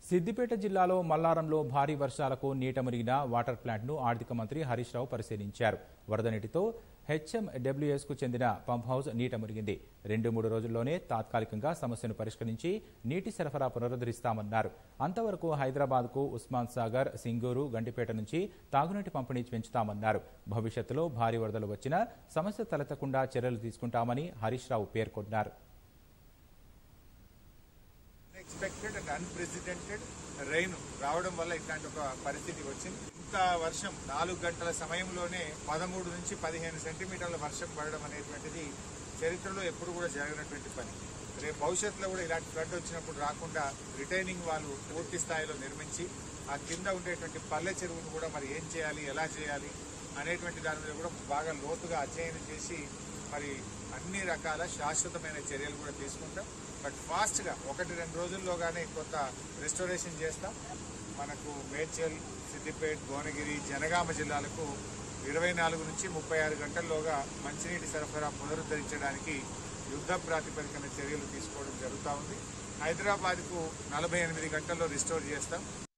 సిద్దిపేట జిల్లాలో మల్లారంలో భారీ వర్షాలకు నీట మునిగిన వాటర్ ప్లాంట్ను ఆర్థిక మంత్రి హరీష్ రావు పరిశీలించారు వరద నీటితో హెచ్ఎండబ్ల్యూఎస్ కు చెందిన పంప్ హౌస్ నీట మునిగింది రెండు మూడు రోజుల్లోనే తాత్కాలికంగా సమస్యను పరిష్కరించి నీటి సరఫరా పునరుద్ధరిస్తామన్నారు అంతవరకు హైదరాబాద్ కు ఉస్మాన్ సాగర్ సింగూరు గండిపేట నుంచి తాగునీటి పంపిణీ పెంచుతామన్నారు భవిష్యత్తులో భారీ వరదలు వచ్చినా సమస్య తలెత్తకుండా చర్యలు తీసుకుంటామని హరీష్ రావు పేర్కొన్నారు అన్ఎక్స్పెక్టెడ్ అండ్ అన్ప్రెసిడెంటెడ్ రైన్ రావడం వల్ల ఇట్లాంటి ఒక పరిస్థితి వచ్చింది ఇంత వర్షం నాలుగు గంటల సమయంలోనే పదమూడు నుంచి పదిహేను సెంటీమీటర్ల వర్షం పడడం అనేటువంటిది చరిత్రలో ఎప్పుడు కూడా జరగనటువంటి పని రేపు భవిష్యత్తులో కూడా ఇలాంటి ఫ్లడ్ వచ్చినప్పుడు రాకుండా రిటైనింగ్ వాళ్ళు పూర్తి స్థాయిలో నిర్మించి ఆ కింద ఉండేటువంటి పల్లె చెరువును కూడా మరి ఏం చేయాలి ఎలా చేయాలి అనేటువంటి దాని మీద కూడా బాగా లోతుగా అధ్యయనం చేసి మరి అన్ని రకాల శాశ్వతమైన చర్యలు కూడా తీసుకుంటాం బట్ ఫాస్ట్గా ఒకటి రెండు రోజుల్లోగానే కొంత రెస్టోరేషన్ చేస్తాం మనకు మేడ్చల్ సిద్దిపేట్ భువనగిరి జనగామ జిల్లాలకు ఇరవై నాలుగు నుంచి ముప్పై ఆరు గంటల్లోగా మంచినీటి సరఫరా పునరుద్ధరించడానికి యుద్ధ ప్రాతిపదికన చర్యలు తీసుకోవడం జరుగుతూ ఉంది హైదరాబాద్కు నలభై ఎనిమిది గంటల్లో రిస్టోర్ చేస్తాం